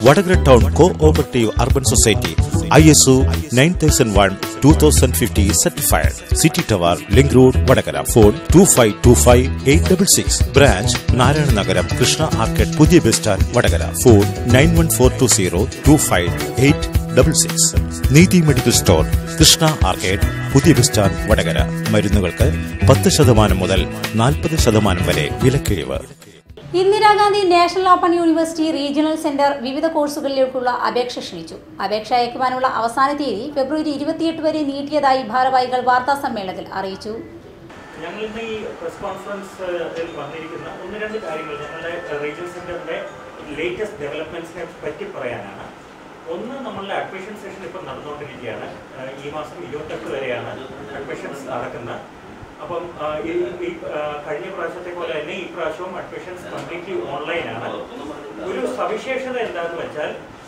Vadakara town co operative urban society I S O nine thousand one two thousand fifty certified city tower link road Vadakara phone two five two five eight double six branch Narayana Nagaram Krishna arcade പുതിയ bus stand Vadakara phone nine one four two zero two five eight double six Neethi medical store Krishna arcade പുതിയ bus stand Vadakara മരുന്നുകൾക്ക് പത്ത് ശതമാനം മുതൽ നാൽപ്പത് ശതമാനം വരെ വിലക്കിഴിവ് Indira Gandhi national open university regional centre വിവിധ കോഴ്സുകളിലേക്കുള്ള അപേക്ഷ ക്ഷണിച്ചു അപേക്ഷ അയക്കുവാനുള്ള അവസാന തീയതി ഫെബ്രുവരി ഇരുപത്തിയെട്ട് വരെ നീട്ടിയതായി ഭാരവാഹികൾ വാർത്താ സമ്മേളനത്തിൽ അറിയിച്ചു ഞങ്ങൾ ഇന്ന് ഈ പ്രസ് കോൺഫറൻസിൽ വന്നിരിക്കുന്ന ഒന്ന് രണ്ട് കാര്യങ്ങൾ ഞങ്ങളുടെ റീജിയൽ സെന്ററിന്റെ ലേറ്റസ്റ്റ് ഡെവലപ്മെന്റ്സിനെ പറ്റി പറയാനാണ് ഒന്ന് നമ്മളുടെ അഡ്മിഷൻ സെഷൻ ഇപ്പം നടന്നുകൊണ്ടിരിക്കുകയാണ് ഏഹ് ഈ മാസം ഇരുപത്തെട്ട് വരെയാണ് അഡ്മിഷൻസ് നടക്കുന്നത് അപ്പം ആ, ഈ ഈ, ആ, കഴിഞ്ഞ പ്രാവശ്യത്തെ പോലെ തന്നെ ഈ പ്രാവശ്യവും അഡ്മിഷൻസ് കംപ്ലീറ്റ്ലി ഓൺലൈനാണ് ഒരു സവിശേഷത എന്താണെന്ന് വെച്ചാൽ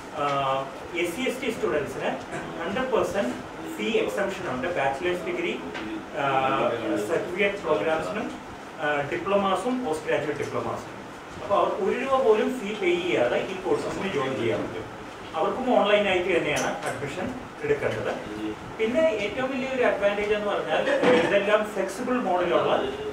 എസ് സി എസ് ടി സ്റ്റുഡൻസിന് ഹൺഡ്രഡ് പെർസെൻറ്റ് ഫീ എക്സംഷൻ ഉണ്ട് ബാച്ചിലേഴ്സ് ഡിഗ്രി സർട്ടിഫിക്കറ്റ് പ്രോഗ്രാംസിനും ഡിപ്ലോമാസും പോസ്റ്റ് ഗ്രാജുവേറ്റ് ഡിപ്ലോമാസും അപ്പോൾ അവർക്ക് ഒരു രൂപ പോലും ഫീ പേ ചെയ്യാതെ ഈ കോഴ്സസിന് ജോയിൻ ചെയ്യാൻ പറ്റും അവർക്കും ഓൺലൈനായിട്ട് തന്നെയാണ് അഡ്മിഷൻ എടുക്കേണ്ടത് പിന്നെ ഏറ്റവും വലിയൊരു അഡ്വാൻറ്റേജ് എന്ന് പറഞ്ഞാൽ ഇതെല്ലാം ഫ്ലെക്സിബിൾ മോഡിലുള്ള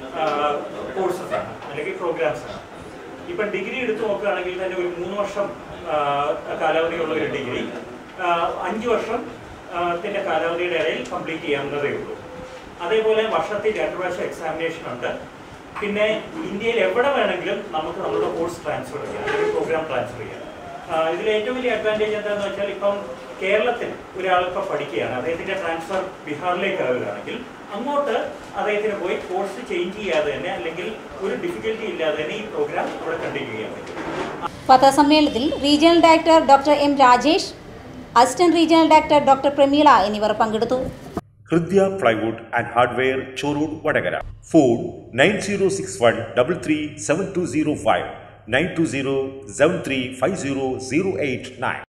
കോഴ്സസ് ആണ് അല്ലെങ്കിൽ പ്രോഗ്രാംസ് ആണ് ഇപ്പം ഡിഗ്രി എടുത്ത് നോക്കുകയാണെങ്കിൽ തന്നെ ഒരു മൂന്ന് വർഷം ആ, കാലാവധിയുള്ള ഒരു ഡിഗ്രി ആ, അഞ്ച് വർഷം ആ, ത്തിന്റെ കാലാവധിയുടെ ഇടയിൽ കംപ്ലീറ്റ് ചെയ്യാവുന്നതേ ഉള്ളൂ അതേപോലെ വർഷത്തിൽ രണ്ട് പ്രാവശ്യം എക്സാമിനേഷൻ ഉണ്ട് പിന്നെ ഇന്ത്യയിൽ എവിടെ വേണമെങ്കിലും നമുക്ക് നമ്മുടെ കോഴ്സ് ട്രാൻസ്ഫർ ചെയ്യാം അല്ലെങ്കിൽ പ്രോഗ്രാം ട്രാൻസ്ഫർ ചെയ്യാം ആ, ഇതിൽ ഏറ്റവും വലിയ അഡ്വാൻറ്റേജ് എന്താണെന്ന് വെച്ചാൽ ഇപ്പം കേരളത്തിൽ ഒരാളിപ്പോൾ പഠിക്കുകയാണ് അദ്ദേഹത്തിന്റെ ട്രാൻസ്ഫർ ബീഹാറിലേക്ക് ആവുകയാണെങ്കിൽ അങ്ങോട്ട് അദ്ദേഹത്തിന് പോയി കോഴ്സ് ചേഞ്ച് ചെയ്യാതെ തന്നെ അല്ലെങ്കിൽ ഒരു ഡിഫിക്കൽറ്റി ഇല്ലാതെ തന്നെ ഈ പ്രോഗ്രാം അവിടെ കണ്ടിന്യൂ ചെയ്യാൻ പറ്റും പത്രസമ്മേളനത്തിൽ regional director doctor M Rajesh assistant regional director doctor Pramila എന്നിവർ പങ്കെടുത്തു Hridya plywood and hardware Chorode Vadakara phone nine zero six one double three seven two zero five nine two zero seven three five zero zero eight nine